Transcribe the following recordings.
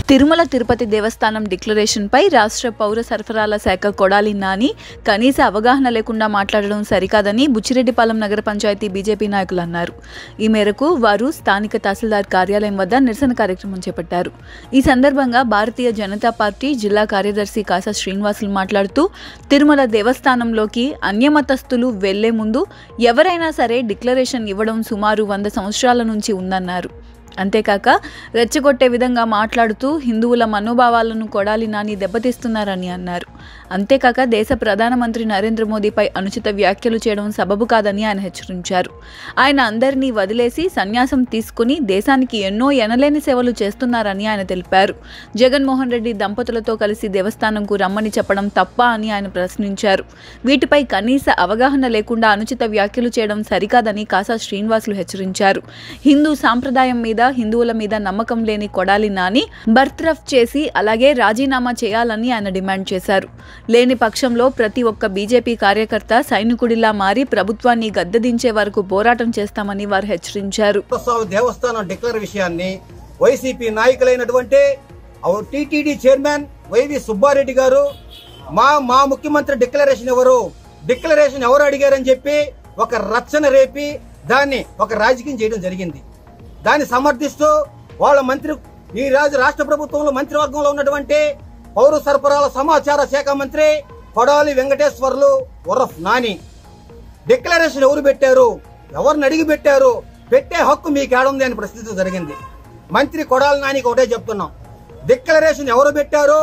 తిరుమల తిరుపతి దేవస్థానం డిక్లరేషన్పై రాష్ట్ర పౌర సరఫరాల శాఖ కొడాలి నాని కనీస అవగాహన లేకుండా మాట్లాడడం సరికాదని బుచ్చిరెడ్డిపాలెం నగర పంచాయతీ బీజేపీ నాయకులు అన్నారు ఈ మేరకు వారు స్థానిక తహసీల్దార్ కార్యాలయం వద్ద నిరసన కార్యక్రమం చేపట్టారు ఈ సందర్భంగా భారతీయ జనతా పార్టీ జిల్లా కార్యదర్శి కాసా శ్రీనివాసులు మాట్లాడుతూ తిరుమల దేవస్థానంలోకి అన్యమతస్థులు వెళ్లే ముందు ఎవరైనా సరే డిక్లరేషన్ ఇవ్వడం సుమారు వంద సంవత్సరాల నుంచి ఉందన్నారు అంతేకాక రెచ్చగొట్టే విధంగా మాట్లాడుతూ హిందువుల మనోభావాలను కొడాలి నాని దెబ్బతీస్తున్నారని అన్నారు అంతేకాక దేశ ప్రధానమంత్రి నరేంద్ర మోదీపై అనుచిత వ్యాఖ్యలు చేయడం సబబు కాదని ఆయన హెచ్చరించారు ఆయన అందరినీ వదిలేసి సన్యాసం తీసుకుని దేశానికి ఎన్నో ఎనలేని సేవలు చేస్తున్నారని ఆయన తెలిపారు జగన్మోహన్ రెడ్డి దంపతులతో కలిసి దేవస్థానంకు రమ్మని చెప్పడం తప్ప అని ఆయన ప్రశ్నించారు వీటిపై కనీస అవగాహన లేకుండా అనుచిత వ్యాఖ్యలు చేయడం సరికాదని కాసా శ్రీనివాసులు హెచ్చరించారు హిందూ సాంప్రదాయం మీద హిందువుల మీద నమ్మకం లేని కొడాలి నాని బర్త్రఫ్ చేసి అలాగే రాజీనామా చేయాలని ఆయన డిమాండ్ చేశారు లేని పక్షంలో ప్రతి ఒక్క బీజేపీ కార్యకర్త సైనికుడిలా మారి ప్రభుత్వాన్ని గద్దెదించే వరకు పోరాటం చేస్తామని వారు హెచ్చరించారు స్వామి దేవస్థానం డిక్లేర్ విషయాన్ని వైసీపీ నాయకులైనటువంటి our TTD chairman YV Subbareddy గారు మా మా ముఖ్యమంత్రి డిక్లరేషన్ ఎవరు డిక్లరేషన్ ఎవరు అడిగారని చెప్పి ఒక రచ్చన రేపి దాన్ని ఒక రాజకీయం చేయడం జరిగింది దాన్ని సమర్థిస్తూ వాళ్ళ మంత్రి ఈ రాజు రాష్ట్ర ప్రభుత్వంలో మంత్రివర్గంలో ఉన్నటువంటి పౌర సరఫరాల సమాచార శాఖ మంత్రి కొడాలి వెంకటేశ్వర్లు ఉరఫ్ నాని డిక్లరేషన్ ఎవరు పెట్టారు ఎవరిని అడిగి పెట్టారు పెట్టే హక్కు మీకు ఏడుంది అని ప్రశ్నించడం జరిగింది మంత్రి కొడాలి నానికి ఒకటే చెప్తున్నాం డిక్లరేషన్ ఎవరు పెట్టారు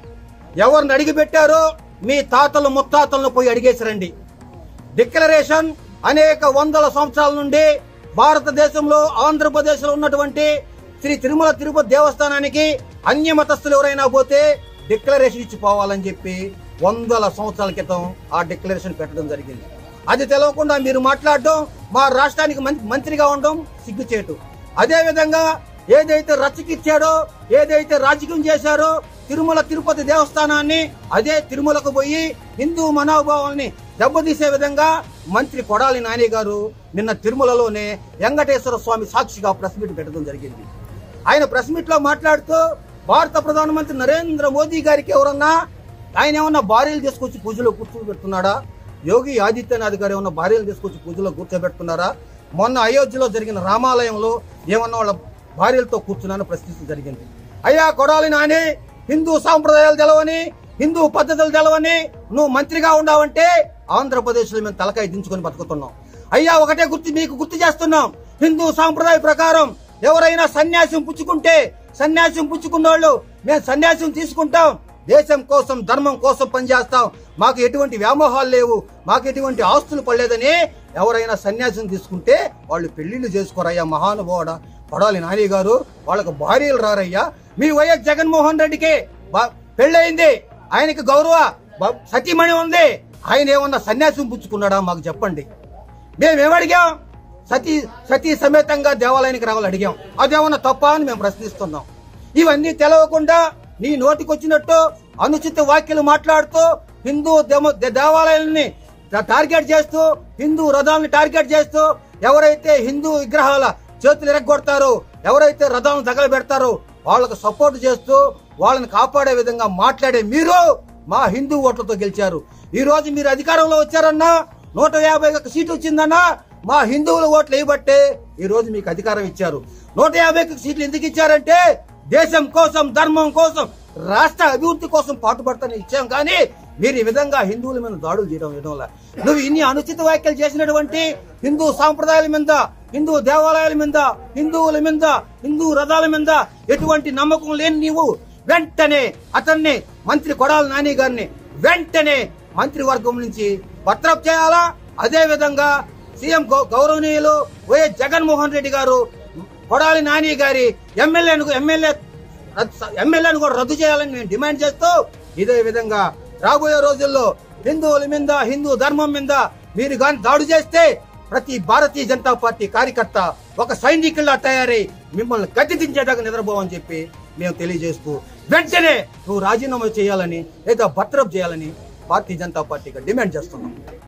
ఎవరిని అడిగి పెట్టారో మీ తాతలు ముత్తాతలను పోయి అడిగేసిరండి డిక్లరేషన్ అనేక వందల సంవత్సరాల నుండి భారతదేశంలో ఆంధ్రప్రదేశ్ లో ఉన్నటువంటి శ్రీ తిరుమల తిరుపతి దేవస్థానానికి అన్య మతస్థులు ఎవరైనా పోతే డిక్లరేషన్ ఇచ్చి పోవాలని చెప్పి వందల సంవత్సరాల క్రితం ఆ డిక్లరేషన్ పెట్టడం జరిగింది అది తెలవకుండా మీరు మాట్లాడడం మా రాష్ట్రానికి మం- మంత్రిగా ఉండడం సిగ్గుచేటు అదే విధంగా ఏదైతే రచ్చకిచ్చాడో ఏదైతే రాజకీయం చేశారో తిరుమల తిరుపతి దేవస్థానాన్ని అదే తిరుమలకు పోయి హిందూ మనోభావాల్ని దెబ్బతీసే విధంగా మంత్రి కొడాలి నాని గారు నిన్న తిరుమలలోనే వెంకటేశ్వర స్వామి సాక్షిగా ప్రెస్ మీట్ పెట్టడం జరిగింది ఆయన ప్రెస్ మీట్ లో మాట్లాడుతూ భారత ప్రధానమంత్రి నరేంద్ర మోదీ గారికి ఎవరన్నా ఆయన ఏమన్నా భార్యలు తీసుకొచ్చి పూజలో కూర్చోబెడుతున్నాడా యోగి ఆదిత్యనాథ్ గారు ఏమన్నా భార్యలు తీసుకొచ్చి పూజలో కూర్చోబెడుతున్నారా మొన్న అయోధ్యలో జరిగిన రామాలయంలో ఏమన్నా వాళ్ళ భార్యలతో కూర్చున్నాను ప్రశ్నించడం జరిగింది అయ్యా కొడాలి నాని హిందూ సాంప్రదాయాలు తెలవని హిందూ పద్ధతులు తెలవని నువ్వు మంత్రిగా ఉండావంటే ఆంధ్రప్రదేశ్ లో మేము తలకాయ దించుకొని బతుకుతున్నాం అయ్యా ఒకటే గుర్తు మీకు గుర్తు చేస్తున్నాం హిందూ సాంప్రదాయ ప్రకారం ఎవరైనా సన్యాసం పుచ్చుకుంటే సన్యాసం పుచ్చుకున్నోళ్ళు మేము సన్యాసం తీసుకుంటాం దేశం కోసం ధర్మం కోసం పనిచేస్తాం మాకు ఎటువంటి వ్యామోహాలు లేవు మాకు ఎటువంటి ఆస్తులు పడలేదని ఎవరైనా సన్యాసం తీసుకుంటే వాళ్ళు పెళ్లిళ్ళు చేసుకోరయ్యా మహానుభావుడ కొడాలి నాని గారు వాళ్ళకు భార్యలు రారయ్యా మీ వైఎస్ జగన్మోహన్ రెడ్డికి బ- పెళ్ళయింది ఆయనకి గౌరవ బ- సతీమణి ఉంది ఆయన ఏమన్నా సన్యాసం పుచ్చుకున్నాడా మాకు చెప్పండి మేమేమడిగాం సతీ సతీ సమేతంగా దేవాలయానికి రావాలని అడిగాం అదేమన్నా తప్ప అని మేము ప్రశ్నిస్తున్నాం ఇవన్నీ తెలవకుండా నీ నోటికొచ్చినట్టు అనుచిత వాక్యలు మాట్లాడుతూ హిందూ దేమ- దే- దేవాలయాలని ట- టార్గెట్ చేస్తూ హిందూ రథాలను టార్గెట్ చేస్తూ ఎవరైతే హిందూ విగ్రహాల చేతులు ఎరగొడతారో ఎవరైతే రథాలను తగలబెడతారో వాళ్ళకు సపోర్ట్ చేస్తూ వాళ్ళని కాపాడే విధంగా మాట్లాడే మీరు మా హిందూ ఓట్లతో గెలిచారు ఈ రోజు మీరు అధికారంలో వచ్చారన్నా నూట యాభై ఒక్క సీటు వచ్చిందన్నా మా హిందువుల ఓట్లు వేయబట్టే ఈ రోజు మీకు అధికారం ఇచ్చారు నూట యాభై ఒక్క సీట్లు ఎందుకు ఇచ్చారంటే దేశం కోసం ధర్మం కోసం రాష్ట్ర అభివృద్ధి కోసం పాటుపడతాను ఇచ్చాం కానీ మీరు ఈ విధంగా హిందువుల మీద దాడులు చేయడం విధంలా నువ్వు ఇన్ని అనుచిత వ్యాఖ్యలు చేసినటువంటి హిందూ సాంప్రదాయాల మీద హిందూ దేవాలయాల మీద హిందువుల మీద హిందూ రథాల మీద ఎటువంటి నమ్మకం లేని నీవు వెంటనే అతన్ని మంత్రి కొడాల నాని గారిని వెంటనే మంత్రివర్గం నుంచి భద్రప్ చేయాలా అదే విధంగా సీఎం గౌ- గౌరవనీయులు వైఎస్ జగన్మోహన్ రెడ్డి గారు కొడాలి నాని గారి ఎమ్మెల్యేను ఎమ్మెల్యే ఎమ్మెల్యేను కూడా రద్దు చేయాలని మేము డిమాండ్ చేస్తూ ఇదే విధంగా రాబోయే రోజుల్లో హిందువుల మీద హిందూ ధర్మం మీద మీరు గాని దాడి చేస్తే ప్రతి భారతీయ జనతా పార్టీ కార్యకర్త ఒక సైనికుల్లా తయారై మిమ్మల్ని గట్టి దించేదాకా నిద్రపోవని చెప్పి మేము తెలియజేస్తూ వెంటనే నువ్వు రాజీనామా చేయాలని లేదా భద్రప్ చేయాలని భారతీయ జనతా పార్టీగా డిమాండ్ చేస్తున్నాం